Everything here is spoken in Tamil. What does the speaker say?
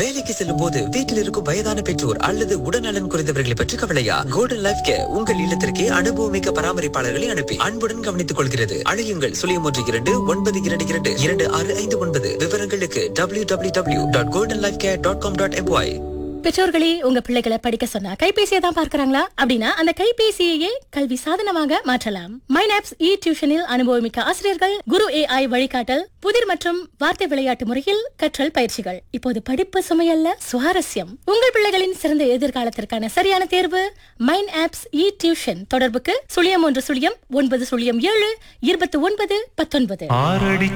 வேலைக்கு செல்லும் போது வீட்டில் இருக்கும் வயதான பெற்றோர் அல்லது உடல்நலன் குறைந்தவர்களை பற்றி கவலையா கோல்டன் லைஃப் கேர் உங்கள் இல்லத்திற்கே அனுபவமிக்க பராமரிப்பாளர்களை அனுப்பி அன்புடன் கவனித்துக் கொள்கிறது அழையுங்கள் சுழியம் ஒன்று இரண்டு ஒன்பது இரண்டு இரண்டு இரண்டு ஆறு ஐந்து ஒன்பது விவரங்களுக்கு W W W dot golden life care dot com dot my பெற்றோர்களே உங்க பிள்ளைகளை படிக்க சொன்னா கைபேசியை தான் பார்க்கறாங்களா அப்படின்னா அந்த கைபேசியையே கல்வி சாதனமாக மாற்றலாம் மைனாப்ஸ் இ டியூஷனில் அனுபவமிக்க ஆசிரியர்கள் குரு ஏஐ வழிகாட்டல் புதிர் மற்றும் வார்த்தை விளையாட்டு முறையில் கற்றல் பயிற்சிகள் இப்போது படிப்பு சுமையல்ல சுவாரஸ்யம் உங்கள் பிள்ளைகளின் சிறந்த எதிர்காலத்திற்கான சரியான தேர்வு மைன் ஆப்ஸ் இ டியூஷன் தொடர்புக்கு சுழியம் ஒன்று சுழியம் ஒன்பது சுழியம் ஏழு இருபத்தி ஒன்பது பத்தொன்பது ஆறடி